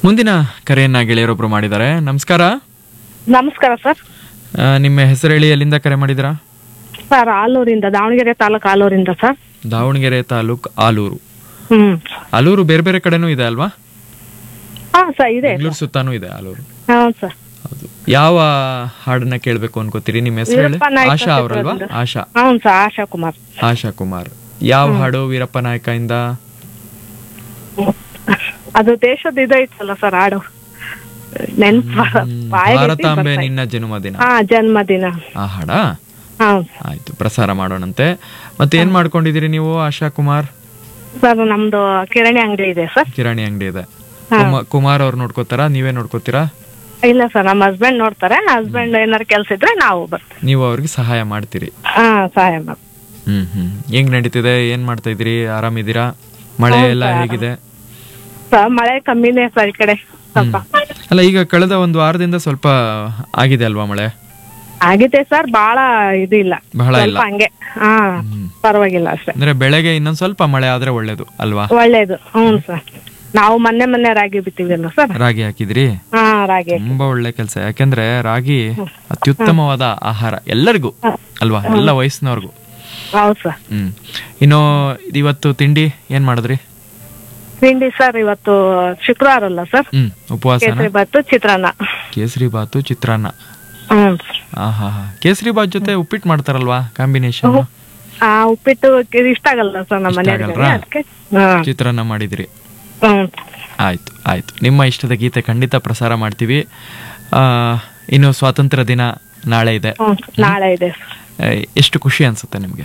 ಮುಂದಿನ ಕರೆಯನ್ನ ಗೆಳೆಯರೊಬ್ರು ಮಾಡಿದ್ದಾರೆ ನಮಸ್ಕಾರ ನಮಸ್ಕಾರ ಸರ್ ಆ, ನಿಮ್ಮ ಹೆಸರು ಹೇಳಿ ಎಲ್ಲಿಂದ ಕರೆ ಮಾಡಿದ್ದೀರಾ ಸರ್ ಆಲೂರಿಂದ ದಾವಣಗೆರೆ ತಾಲೂಕು ಆಲೂರಿಂದ ಸರ್ ದಾವಣಗೆರೆ ತಾಲೂಕ್ ಆಲೂರು ಹ್ಮ್ ಆಲೂರು ಬೇರೆ ಬೇರೆ ಕಡೆನೂ ಇದೆ ಅಲ್ವಾ ಹಾ ಸರ್ ಇದೆ ಬೆಂಗಳೂರು ಸುತ್ತಾನೂ ಇದೆ ಆಲೂರು ಹಾ ಸರ್ ಹೌದು ಯಾವ ಹಾಡನ್ನ ಕೇಳ್ಬೇಕು ಅನ್ಕೋತೀರಿ ನಿಮ್ಮ ಹೆಸರು ಹೇಳಿ ವೀರಪ್ಪ ನಾಯ್ಕ ಆಶಾ ಅವರಲ್ವಾ ಚಿತ್ರದಿಂದ. ಆಶಾ ಹ್ಞೂ ಸರ್ ಆಶಾ ಕುಮಾರ್ ಆಶಾ ಕುಮಾರ್ ಯಾವ ಹಾಡು ವೀರಪ್ಪ ನಾಯಕ ಇಂದ ಅದು ದೇಶದ ಇದೈತಲ್ಲ ಸರ್ ಹಾಡು ನೆನ್ಪ ಭಾರತಾಂಬೆ ನಿನ್ನ ಜನ್ಮದಿನ ಹಾ ಜನ್ಮದಿನ ಆ ಹಾಡಾ ಹಾ ಆಯ್ತು ಪ್ರಸಾರ ಮಾಡೋಣಂತೆ ಮತ್ತೆ ಏನ್ ಮಾಡ್ಕೊಂಡಿದ್ದೀರಿ ನೀವು ಆಶಾ ಕುಮಾರ್ ಸರ್ ನಮ್ದು ಕಿರಾಣಿ ಅಂಗಡಿ ಇದೆ ಸರ್ ಕಿರಾಣಿ ಅಂಗಡಿ ಇದೆ ಕುಮ- ಕುಮಾರ್ ಅವ್ರು ನೋಡ್ಕೋತಾರಾ ನೀವೇ ನೋಡ್ಕೋತೀರಾ ಇಲ್ಲ ಸರ್ ನಮ್ಮ ಹಸ್ಬೆಂಡ್ ನೋಡ್ತಾರೆ ಹಸ್ಬೆಂಡ್ ಏನಾರು ಕೆಲಸ ಇದ್ರೆ ನಾವು ಬರ್ತೀವಿ ನೀವು ಅವ್ರಿಗೆ ಸಹಾಯ ಮಾಡ್ತೀರಿ ಹಾ ಸಹಾಯ ಮಾಡಿ ಹ್ಮ್ ಹ್ಮ್ ಹೆಂಗ್ ನಡೀತಿದೆ ಏನ್ ಮಾಡ್ತಾ ಇದ್ದೀರಿ ಆರಾಮಿದ್ದೀರಾ ಮಳೆ ಎಲ್ಲ ಹೇಗಿದೆ ಸರ್ ಮಳೆ ಕಮ್ಮಿನೇ ಸರ್ ಈ ಕಡೆ ಸ್ವಲ್ಪ ಅಲ್ಲ ಈಗ ಕಳೆದ ಒಂದು ವಾರದಿಂದ ಸ್ವಲ್ಪ ಆಗಿದೆ ಅಲ್ವಾ ಮಳೆ ಆಗಿದೆ ಸರ್ ಬಹಳ ಇದು ಇಲ್ಲ ಬಹಳ ಸ್ವಲ್ಪ ಇಲ್ಲ ಹಂಗೆ ಹಾ ಪರವಾಗಿಲ್ಲ ಅಷ್ಟೇ ಅಂದ್ರೆ ಬೆಳೆಗೆ ಇನ್ನೊಂದ್ ಸ್ವಲ್ಪ ಮಳೆ ಆದ್ರೆ ಒಳ್ಳೇದು ಅಲ್ವಾ ಒಳ್ಳೇದು ಹ್ಞೂ ಸರ್ ನಾವು ಮೊನ್ನೆ ಮೊನ್ನೆ ರಾಗಿ ಬಿತ್ತಿವಲ್ಲ ಸರ್ ರಾಗಿ ಹಾಕಿದ್ರಿ ಹಾ ರಾಗಿ ತುಂಬಾ ಒಳ್ಳೆ ಕೆಲಸ ಯಾಕೆಂದ್ರೆ ರಾಗಿ ಅತ್ಯುತ್ತಮವಾದ ಆಹಾರ ಎಲ್ಲರಿಗೂ ಅಲ್ವಾ ಎಲ್ಲ ವಯಸ್ಸಿನವ್ರಿಗೂ ಹೌದು ಸರ್ ಹ್ಮ್ ಇನ್ನು ಇವತ್ತು ತಿಂಡಿ ಏನ್ ಮಾಡಿದ್ರಿ ತಿಂಡಿ ಸರ್ ಇವತ್ತು ಶುಕ್ರವಾರ ಅಲ್ಲ ಸರ್ ಹ್ಮ್ ಉಪವಾಸನ ಕೇಸರಿ ಬಾತು ಚಿತ್ರಾನ್ನ ಕೇಸರಿ ಬಾತು ಚಿತ್ರಾನ್ನ ಹ್ಮ್ ಆಹಾ ಕೇಸರಿ ಬಾತ್ ಜೊತೆ ಉಪ್ಪಿಟ್ಟು ಮಾಡ್ತಾರಲ್ವಾ ಕಾಂಬಿನೇಷನ್ ಆ ಉಪ್ಪಿಟ್ಟು ಇಷ್ಟ ಆಗಲ್ಲ ಸರ್ ನಮ್ಮ ಇಷ್ಟ ಮನೆಯವ್ರಿಗೆ ಆಗಲ್ವಾ? ಅದಕ್ಕೆ ಹ್ಮ್ ಚಿತ್ರಾನ್ನ ಮಾಡಿದಿರಿ ಹ್ಮ್ ಆಯ್ತು ಆಯ್ತು ನಿಮ್ಮ ಇಷ್ಟದ ಗೀತೆ ಖಂಡಿತ ಪ್ರಸಾರ ಮಾಡ್ತೀವಿ ಆ, ಇನ್ನು ಸ್ವಾತಂತ್ರ್ಯ ದಿನ ನಾಳೆ ಇದೆ ಹ್ಮ್ ನಾಳೆ ಇದೆ ಆ, ಎಷ್ಟು ಖುಷಿ ಅನ್ಸುತ್ತೆ ನಿಮ್ಗೆ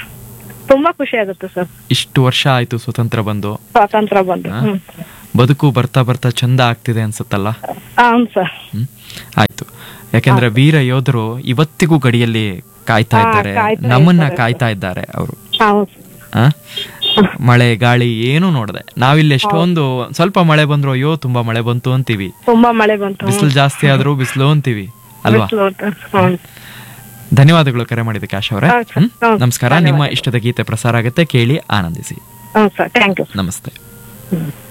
ತುಂಬಾ ಖುಷಿ ಆಗುತ್ತೆ ಸರ್ ಇಷ್ಟು ವರ್ಷ ಆಯ್ತು ಸ್ವತಂತ್ರ ಬಂದು ಸ್ವಾತಂತ್ರ್ಯ ಬಂದು ಹಾ? ಹ್ಮ್ ಬದುಕು ಬರ್ತಾ ಬರ್ತಾ ಚಂದ ಆಗ್ತಿದೆ ಅನ್ಸುತ್ತಲ್ಲ ಹೌದು ಸರ್ ಹ್ಮ್ ಆಯ್ತು ಯಾಕೆಂದ್ರೆ ವೀರ ಯೋಧರು ಇವತ್ತಿಗೂ ಗಡಿಯಲ್ಲಿ ಕಾಯ್ತಾ ಹಾ, ಇದ್ದಾರೆ ಕಾಯ್ತಾ ನಮ್ಮನ್ನ ಇದ್ದಾರೆ. ಕಾಯ್ತಾ ಇದ್ದಾರೆ ಅವರು ಹೌದು ಆ? ಮಳೆ ಗಾಳಿ ಏನು ನೋಡದೆ ನಾವಿಲ್ಲಿ ಎಷ್ಟೊಂದು ಸ್ವಲ್ಪ ಮಳೆ ಬಂದ್ರು ಅಯ್ಯೋ ತುಂಬಾ ಮಳೆ ಬಂತು ಅಂತೀವಿ ತುಂಬಾ ಮಳೆ ಬಂತು ಬಿಸಿಲು ಜಾಸ್ತಿ ಆದ್ರೂ ಬಿಸಿಲು ಅಂತೀವಿ ಅಲ್ವಾ ಬಿಸ್ಲು ಉಂಟು. ಹ್ಮ್ ಧನ್ಯವಾದಗಳು ಕರೆ ಮಾಡಿದ್ದಕ್ಕೆ ಆಶಾ ಅವರೇ ಹೌದು, ಹ್ಮ್? ಹೌದು, ನಮಸ್ಕಾರ ನಿಮ್ಮ ಇಷ್ಟದ ಗೀತೆ ಪ್ರಸಾರ ಆಗುತ್ತೆ ಕೇಳಿ ಆನಂದಿಸಿ ಹ್ಞೂ ಸರ್ ಥ್ಯಾಂಕ್ ಯು ನಮಸ್ತೆ